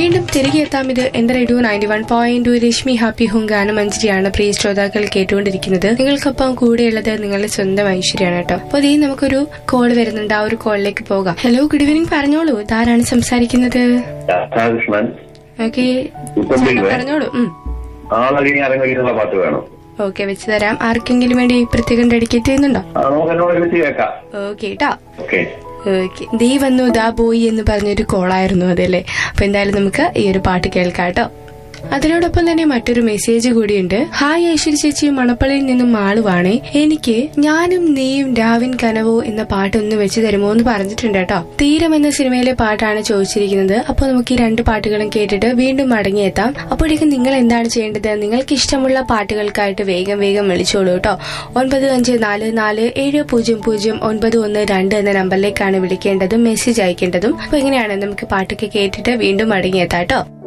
വീണ്ടും തിരികെ എത്താം ഇത് എന്റെ radio ninety one point two Rashmi happy home ഗാനമഞ്ജരിയാണ് പ്രിയ ശ്രോതാക്കൾ കേട്ടുകൊണ്ടിരിക്കുന്നത് നിങ്ങൾക്കൊപ്പം കൂടെയുള്ളത് നിങ്ങളുടെ സ്വന്തം ഐശ്വര്യാണ് കേട്ടോ അപ്പൊ ഇതേ നമുക്കൊരു കോൾ വരുന്നുണ്ട് ആ ഒരു കോളിലേക്ക് പോകാം ഹലോ ഗുഡ് ഈവനിങ് പറഞ്ഞോളൂ ഇതാരാണ് സംസാരിക്കുന്നത് രാധാകൃഷ്ണൻ ഓക്കെ ഉത്തമ്പിൽ പറഞ്ഞോളൂ ഉം ആളൊരുങ്ങി അരങ്ങൊഴിയുള്ള പാട്ട് വേണം ഓക്കെ വെച്ച് തരാം ആർക്കെങ്കിലും വേണ്ടി പ്രത്യേകം ഡെഡിക്കേറ്റ് ചെയ്യുന്നുണ്ടോ ആ, നമുക്ക് എന്നെ ഒരുമിച്ച് കേൾക്കാം ഓക്കെ കേട്ടോ ഓക്കെ ഓക്കെ ദീ വന്നു ദാ പോയി എന്ന് പറഞ്ഞൊരു കോളായിരുന്നു അതല്ലേ അപ്പൊ എന്തായാലും നമുക്ക് ഈ ഒരു പാട്ട് കേൾക്കാം കേട്ടോ അതിനോടൊപ്പം തന്നെ മറ്റൊരു മെസ്സേജ് കൂടിയുണ്ട് ഹായ് ഐശ്വര്യ ചേച്ചി മണപ്പള്ളിയിൽ നിന്നും മാളുവാണേ എനിക്ക് ഞാനും നീയും രാവിൻ കനവോ എന്ന പാട്ട് ഒന്ന് വെച്ച് തരുമോ എന്ന് പറഞ്ഞിട്ടുണ്ട് കേട്ടോ തീരം എന്ന സിനിമയിലെ പാട്ടാണ് ചോദിച്ചിരിക്കുന്നത് അപ്പോൾ നമുക്ക് ഈ രണ്ട് പാട്ടുകളും കേട്ടിട്ട് വീണ്ടും മടങ്ങിയെത്താം അപ്പോഴേക്കും നിങ്ങൾ എന്താണ് ചെയ്യേണ്ടത് നിങ്ങൾക്ക് ഇഷ്ടമുള്ള പാട്ടുകൾക്കായിട്ട് വേഗം വേഗം വിളിച്ചോളൂ കേട്ടോ ഒൻപത് അഞ്ച് നാല് നാല് ഏഴ് പൂജ്യം പൂജ്യം ഒൻപത് ഒന്ന് രണ്ട് എന്ന നമ്പറിലേക്കാണ് വിളിക്കേണ്ടതും മെസ്സേജ് അയക്കേണ്ടതും അപ്പൊ എങ്ങനെയാണ് നമുക്ക് പാട്ടൊക്കെ കേട്ടിട്ട് വീണ്ടും മടങ്ങിയെത്താം കേട്ടോ